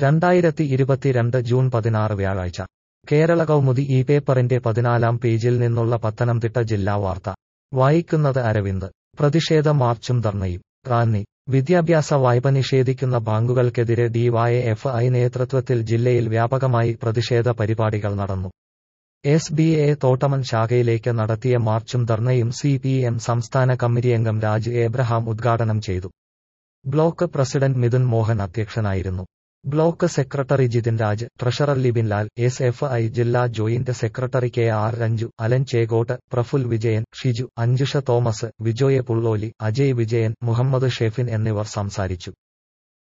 രണ്ടായിരത്തി ഇരുപത്തിരണ്ട് ജൂൺ പതിനാറ് വ്യാഴാഴ്ച കേരള കൗമുദി ഈ പേപ്പറിന്റെ പതിനാലാം പേജിൽ നിന്നുള്ള പത്തനംതിട്ട ജില്ലാ വാർത്ത വായിക്കുന്നത് അരവിന്ദ് പ്രതിഷേധ മാർച്ചും ധർണയും റാന്നി വിദ്യാഭ്യാസ വായ്പ നിഷേധിക്കുന്ന ബാങ്കുകൾക്കെതിരെ ഡിവൈഎഫ്ഐ നേതൃത്വത്തിൽ ജില്ലയിൽ വ്യാപകമായി പ്രതിഷേധ പരിപാടികൾ നടന്നു എസ് ബി എ തോട്ടമൻ ശാഖയിലേക്ക് നടത്തിയ മാർച്ചും ധർണയും സി പി എം സംസ്ഥാന കമ്മിറ്റിയംഗം രാജ് ഏബ്രഹാം ഉദ്ഘാടനം ചെയ്തു ബ്ലോക്ക് പ്രസിഡന്റ് മിഥുൻ മോഹൻ അധ്യക്ഷനായിരുന്നു block secretary Jithin Raj treasurer Libin Lal S F I ജില്ലാ joint secretary K R Ranju Alan Chekottu Praful Vijayan Shiju Anjusha Thomas Vijoy Pulloli Ajay Vijayan Muhammad Shefin എന്നിവർ സംസാരിച്ചു